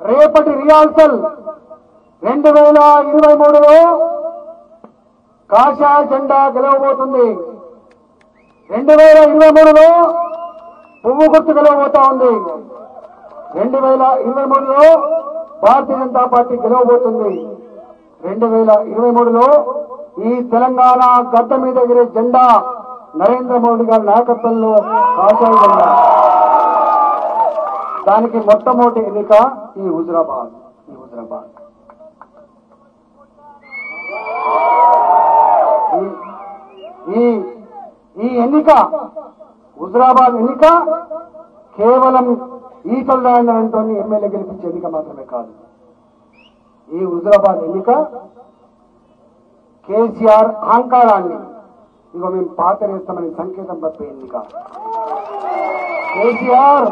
రేపటి రిహార్సల్ రెండు వేల ఇరవై మూడులో కాషాయ జెండా గెలవబోతుంది రెండు వేల ఇరవై మూడులో పువ్వు గుర్తు గెలవబోతా ఉంది రెండు వేల ఇరవై మూడులో భారతీయ జనతా పార్టీ గెలవబోతుంది రెండు వేల ఇరవై మూడులో ఈ తెలంగాణ గడ్డ మీద ఎగిరే జెండా నరేంద్ర మోడీ గారి నాయకత్వంలో కాషాయ జెండా దానికి మొట్టమొదటి ఎన్నిక ఈ హుజరాబాద్ ఈ హుజరాబాద్ ఈ- ఈ ఈ ఎన్నిక హుజరాబాద్ ఎన్నిక కేవలం ఈటల రాజేంద్ర ఎమ్మెల్యే గెలిపించే ఎన్నిక మాత్రమే కాదు ఈ హుజరాబాద్ ఎన్నిక కేసీఆర్ అహంకారాన్ని ఇగో మేము పాతరేస్తామని సంకేతం తప్పే ఎన్నిక కేసీఆర్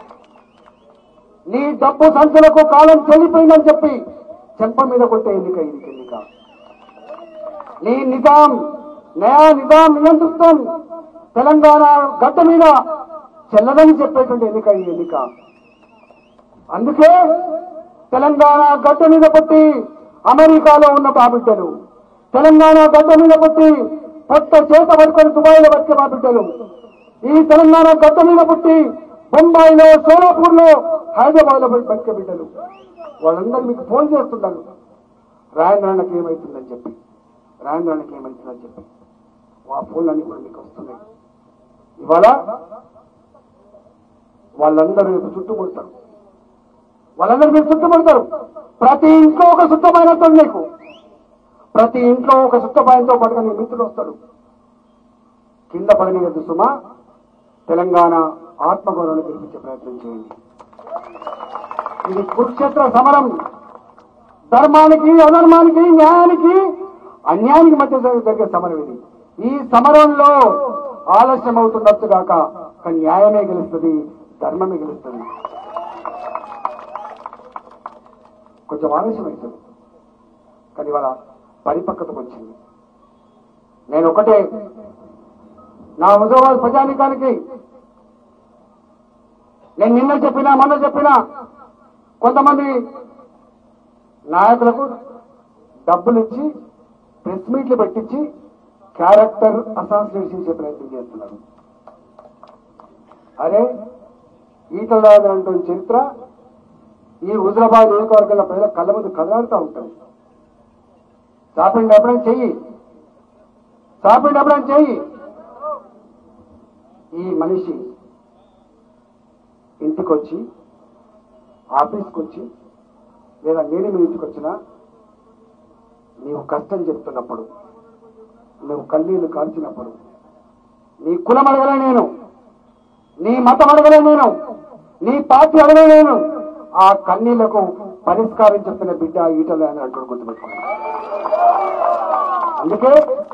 నీ డబ్బు సంఖ్యలకు కాలం చెల్లిపోయిందని చెప్పి చెంప మీద కొట్టే ఎన్నిక ఇది ఎన్నిక నీ నిజాం నయా నిజాం నియంతృత్వం తెలంగాణ గడ్డ మీద చెల్లదని చెప్పేటువంటి ఎన్నిక ఈ ఎన్నిక అందుకే తెలంగాణ గడ్డ మీద పుట్టి అమెరికాలో ఉన్న బాబిడ్డలు తెలంగాణ గడ్డ మీద పుట్టి పొట్ట చేత పట్టుకొని దుబాయ్లో బతికే బాబిడ్డలు ఈ తెలంగాణ గడ్డ మీద పుట్టి బొంబాయిలో సోలాపూర్ లో హైదరాబాద్ లో బతికే బిడ్డలు వాళ్ళందరూ మీకు ఫోన్ చేస్తుంటారు రాయంద్రానికి ఏమవుతుందని చెప్పి రాయంద్రానికి ఏమవుతుందని చెప్పి ఆ ఫోన్లన్నీ కూడా మీకు వస్తున్నాయి ఇవాళ వాళ్ళందరూ మీకు చుట్టుముడతారు వాళ్ళందరూ మీకు చుట్టుముడతారు ప్రతి ఇంట్లో ఒక శుద్ధమైనతో నీకు ప్రతి ఇంట్లో ఒక శుద్ధపాయంతో పడుగా నీ మిత్రుడు వస్తాడు కింద పడనియద్దు సుమా తెలంగాణ ఆత్మగౌరవాన్ని గెలిపించే ప్రయత్నం చేయండి ఇది కురుక్షేత్ర సమరం ధర్మానికి అధర్మానికి న్యాయానికి అన్యాయానికి మధ్య జరిగే సమరం ఇది ఈ సమరంలో ఆలస్యం అవుతుండొచ్చు కాక కానీ న్యాయమే గెలుస్తుంది ధర్మమే గెలుస్తుంది కొంచెం ఆలస్యం అవుతుంది కానీ ఇవాళ పరిపక్వతకు వచ్చింది నేను ఒకటే నా హుజరాబాద్ ప్రజానికానికి నేను నిన్న చెప్పినా మొన్న చెప్పినా కొంతమంది నాయకులకు డబ్బులు ఇచ్చి ప్రెస్ మీట్లు పెట్టించి క్యారెక్టర్ అసాసినేషన్ చేసే ప్రయత్నం చేస్తున్నారు అరే ఈటల రాజు అంటున్న చరిత్ర ఈ హుజరాబాద్ నియోజకవర్గంలో ప్రజల కళ్ళ ముందు కదలాడుతూ ఉంటారు చాపిండి ఎప్పుడైనా చెయ్యి చాపిండి ఎప్పుడైనా చెయ్యి ఈ మనిషి ఇంటికి వచ్చి ఆఫీస్కి వచ్చి లేదా నేను మీ ఇంటికి వచ్చినా నీవు కష్టం చెప్తున్నప్పుడు నువ్వు కన్నీళ్లు కాల్చినప్పుడు నీ కులం అడగలే నేను నీ మతం అడగలే నేను నీ పార్టీ అడగలే నేను ఆ కన్నీళ్లకు పరిష్కారం చెప్పిన బిడ్డ ఈటలే అని అంటూ గుర్తుపెట్టుకున్నాను అందుకే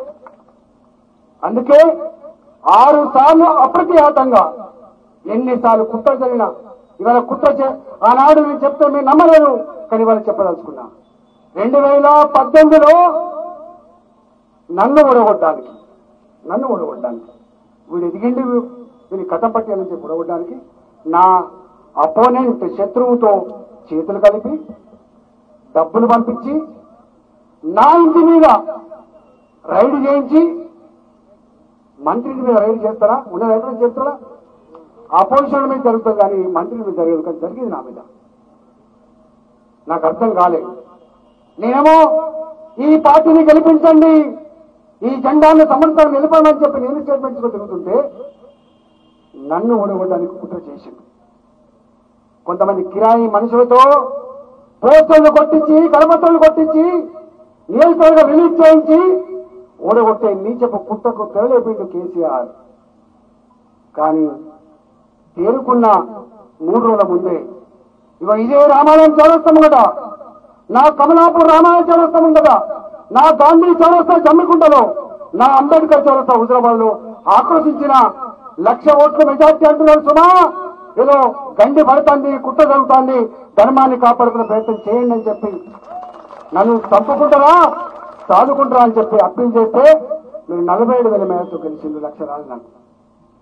అందుకే ఆరు సార్లు అప్రతిహతంగా ఎన్నిసార్లు కుట్ర జరిగినా ఇవాళ కుట్ర చే- ఆనాడు నేను చెప్తే మీరు నమ్మలేదు కానీ ఇవాళ చెప్పదలుచుకున్నా రెండు వేల పద్దెనిమిదిలో నన్ను ఓడగొట్టడానికి నన్ను ఓడగొట్టడానికి వీడు ఎదిగిండి వీడి కథ పట్టాలని చెప్పి ఓడగొట్టడానికి నా అపోనెంట్ శత్రువుతో చేతులు కలిపి డబ్బులు పంపించి నా ఇంటి మీద రైడ్ చేయించి మంత్రి ఇంటి మీద రైడ్ చేస్తారా ఉన్న రైడ్ చేస్తారా అపోజిషన్ మీద జరుగుతుంది కానీ మంత్రి మీద జరగదు కానీ జరిగింది నా మీద నాకు అర్థం కాలేదు నేనేమో ఈ పార్టీని గెలిపించండి ఈ జెండాను సమర్థాన్ని నిలపమని చెప్పి నేను స్టేట్మెంట్స్ తిరుగుతుంటే నన్ను ఓడగొట్టడానికి కుట్ర చేసింది కొంతమంది కిరాయి మనుషులతో పోస్టర్లు కొట్టించి కరపత్రాలు కొట్టించి నియోజకవర్గం రిలీజ్ చేయించి ఓడగొట్టే నీచపు పుట్టకు తెరలేపిండు కేసీఆర్ కానీ తేరుకున్న మూడు రోజుల ముందే ఇవ ఇదే రామాలయం చౌరస్తం కదా నా కమలాపూర్ రామాలయం చౌరస్తం ఉండగా నా గాంధీ చౌరస్తా జమ్మికుంటలో నా అంబేద్కర్ చౌరస్తా హుజరాబాద్ లో ఆక్రోశించిన లక్ష ఓట్ల మెజార్టీ అంటున్నారు సుమా ఏదో గండి పడుతుంది కుట్ర జరుగుతుంది ధర్మాన్ని కాపాడుకునే ప్రయత్నం చేయండి అని చెప్పి నన్ను చంపుకుంటారా సాదుకుంటారా అని చెప్పి అప్పీల్ చేస్తే నేను నలభై ఏడు వేల మేరతో గెలిచింది లక్ష రాజు నాకు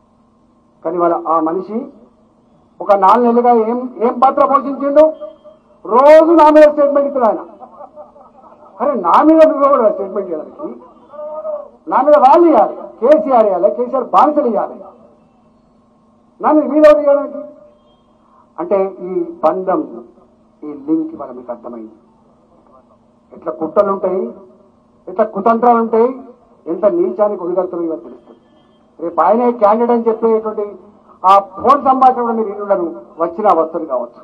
కానీ వాళ్ళ ఆ మనిషి ఒక నాలుగు నెలలుగా ఏం ఏం పాత్ర పోషించిండు రోజు నా మీద స్టేట్మెంట్ ఇస్తారు ఆయన అరే నా మీద నువ్వు కూడా స్టేట్మెంట్ ఇవ్వడానికి నా మీద వాళ్ళు ఇవ్వాలి కేసీఆర్ ఇవ్వాలి కేసీఆర్ బానిసలు ఇవ్వాలి నా మీద మీద ఎవరు ఇవ్వడానికి అంటే ఈ బంధం ఈ లింక్ ఇవాళ మీకు అర్థమైంది ఎట్లా కుట్రలు ఉంటాయి ఎట్లా కుతంత్రాలు ఉంటాయి ఎంత నీచానికి ఒడిగలుగుతారో ఇవాళ తెలుస్తుంది రేపు ఆయనే క్యాండిడేట్ అని చెప్పేటువంటి ఆ ఫోన్ సంభాషణ కూడా మీరు ఇల్లు వచ్చినా వస్తుంది కావచ్చు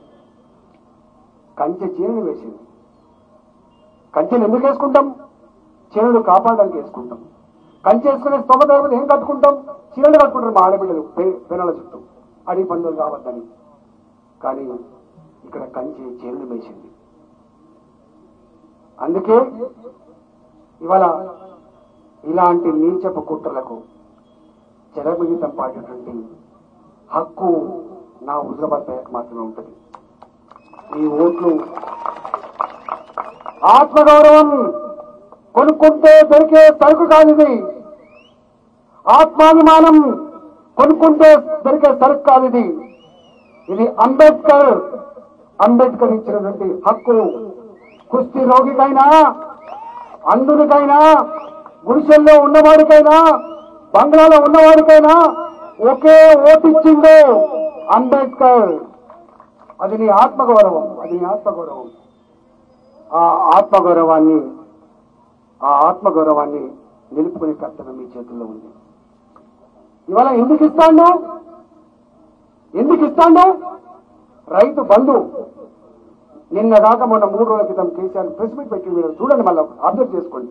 కంచె చీరని వేసింది కంచెను ఎందుకు వేసుకుంటాం చీరలు కాపాడడానికి వేసుకుంటాం కంచె వేసుకునే స్తోమత లేకపోతే ఏం కట్టుకుంటాం చీరలు కట్టుకుంటారు మా ఆడబిడ్డలు పె- పెనల చుట్టూ అడిగి పందులు కావద్దని కానీ ఇక్కడ కంచె చీరలు వేసింది అందుకే ఇవాళ ఇలాంటి నీచపు కుట్రలకు జలమిగితం పాడేటువంటి హక్కు నా హుజరాబాద్ పేరకు మాత్రమే ఉంటుంది ఈ ఓట్లు ఆత్మగౌరవం కొనుక్కుంటే దొరికే సరుకు కాదు ఇది ఆత్మాభిమానం కొనుక్కుంటే దొరికే సరుకు కాదు ఇది ఇది అంబేద్కర్ అంబేద్కర్ ఇచ్చినటువంటి హక్కు కుస్తీ రోగికైనా అందునికైనా గుడిసెల్లో ఉన్నవాడికైనా బంగ్లాలో ఉన్నవాడికైనా ఒకే ఓటిచ్చిందో అంబేద్కర్ అది నీ ఆత్మగౌరవం అది నీ ఆత్మగౌరవం ఆ ఆత్మగౌరవాన్ని ఆ ఆత్మగౌరవాన్ని నిలుపుకునే కర్తవ్యం మీ చేతుల్లో ఉంది ఇవాళ ఎందుకు ఇస్తాడు ఎందుకు ఇస్తాడు రైతు బంధు నిన్న కాక మొన్న మూడు రోజుల క్రితం కేసీఆర్ ప్రెస్ మీట్ పెట్టి మీరు చూడండి మళ్ళీ అబ్జర్వ్ చేసుకోండి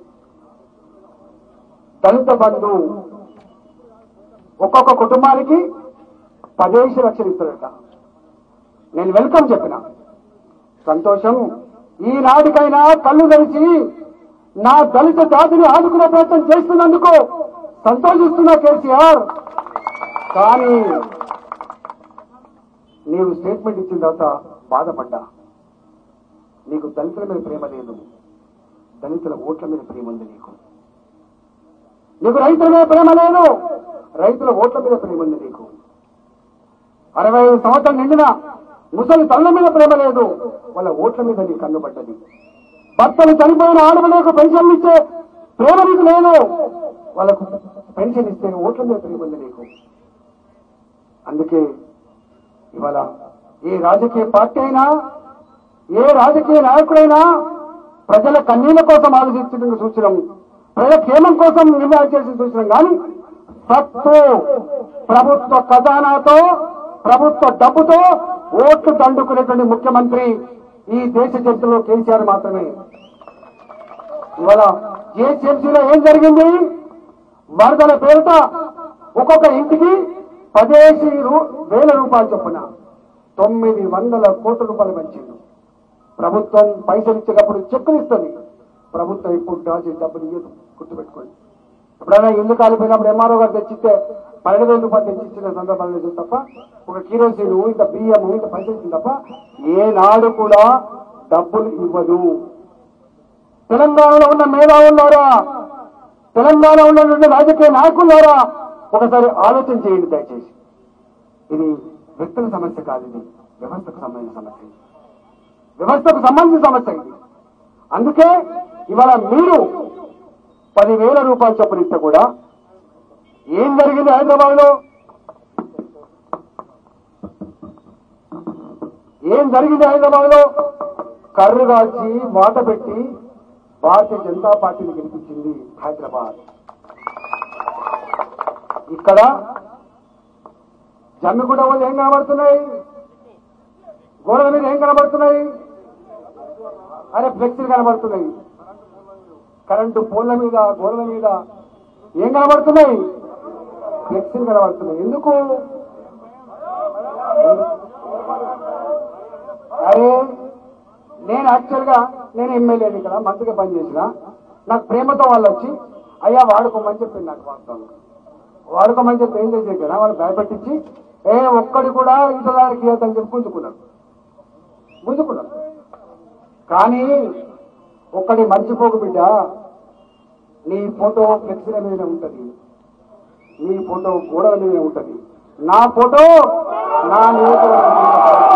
దళిత బంధు ఒక్కొక్క కుటుంబానికి పదిహేను లక్షలు ఇస్తారట నేను వెల్కమ్ చెప్పిన సంతోషం ఈనాటికైనా కళ్ళు తెరిచి నా దళిత జాతిని ఆదుకునే ప్రయత్నం చేస్తున్నందుకు సంతోషిస్తున్నా కేసీఆర్ కానీ నీవు స్టేట్మెంట్ ఇచ్చిన తర్వాత బాధపడ్డా నీకు దళితుల మీద ప్రేమ లేదు దళితుల ఓట్ల మీద ప్రేమ ఉంది నీకు నీకు రైతుల మీద ప్రేమ లేదు రైతుల ఓట్ల మీద ప్రేమ ఉంది నీకు అరవై ఐదు సంవత్సరం నిండిన ముసలి తల్ల మీద ప్రేమ లేదు వాళ్ళ ఓట్ల మీద నీ కన్నుపడ్డది భర్తలు చనిపోయిన ఆడపిల్లకు పెన్షన్లు ఇచ్చే ప్రేమ నీకు లేదు వాళ్ళకు పెన్షన్ ఇస్తే ఓట్ల మీద ప్రేమ ఉంది నీకు అందుకే ఇవాళ ఏ రాజకీయ పార్టీ అయినా ఏ రాజకీయ నాయకుడైనా ప్రజల కన్నీళ్ల కోసం ఆలోచించడం సూచనం ప్రజల క్షేమం కోసం నిర్ణయం చేసిన సూచన కానీ సత్తు ప్రభుత్వ ఖజానాతో ప్రభుత్వ డబ్బుతో ఓట్లు దండుకునేటువంటి ముఖ్యమంత్రి ఈ దేశ చరిత్రలో కేసీఆర్ మాత్రమే ఇవాళ జిహెచ్ఎంసీలో ఏం జరిగింది వరదల పేరిట ఒక్కొక్క ఇంటికి పదేసి రూ- వేల రూపాయలు చొప్పున తొమ్మిది వందల కోట్ల రూపాయలు పెంచిండు ప్రభుత్వం పైసలు ఇచ్చేటప్పుడు చెక్కులు ఇస్తుంది ప్రభుత్వం ఇప్పుడు దాచి డబ్బులు ఇయ్యదు గుర్తుపెట్టుకోండి ఎప్పుడైనా ఇల్లు కాలిపోయినప్పుడు ఎంఆర్ఓ గారు తెచ్చిస్తే పన్నెండు వేల రూపాయలు తెచ్చిచ్చిన సందర్భాలు లేదు తప్ప ఒక కిరోసిన్ ఇంత బియ్యం ఇంత పైసలు ఇచ్చింది తప్ప ఏనాడు కూడా డబ్బులు ఇవ్వదు తెలంగాణలో ఉన్న మేధావులారా తెలంగాణ ఉన్నటువంటి రాజకీయ నాయకులారా ఒకసారి ఆలోచన చేయండి దయచేసి ఇది వ్యక్తుల సమస్య కాదు ఇది వ్యవస్థకు సంబంధించిన సమస్య ఇది. వ్యవస్థకు సంబంధించిన సమస్య ఇది అందుకే ఇవాళ మీరు పదివేల రూపాయలు చొప్పున ఇస్తే కూడా ఏం జరిగింది హైదరాబాద్ లో ఏం జరిగింది హైదరాబాద్ లో కర్రు కాల్చి మాట పెట్టి భారతీయ జనతా పార్టీని గెలిపించింది హైదరాబాద్ ఇక్కడ జమ్మిగూడ వాళ్ళు ఏం కనబడుతున్నాయి గోడల మీద ఏం కనబడుతున్నాయి అరే ఫ్లెక్సీలు కనబడుతున్నాయి కరెంటు పోల్ల మీద గోడల మీద ఏం కనబడుతున్నాయి ఫ్లెక్సీలు కనబడుతున్నాయి ఎందుకు అరే నేను యాక్చువల్ గా నేను ఎమ్మెల్యేని ఇక్కడ మంత్రిగా పనిచేసిన నాకు ప్రేమతో వాళ్ళు వచ్చి అయ్యా వాడుకోమని చెప్పింది నాకు వాస్తవంగా వాడుకోమని చెప్పి ఏం చేసే కదా వాళ్ళు భయపెట్టించి ఏ ఒక్కడి కూడా ఇతరులకి ఇవ్వద్దని చెప్పి గుంజుకున్నాడు గుంజుకున్నాడు కానీ ఒక్కడి మర్చిపోకు బిడ్డ నీ ఫోటో ఫ్లెక్సీల మీద ఉంటది నీ ఫోటో గోడల మీద ఉంటది నా ఫోటో నా నియోజకవర్గం మీద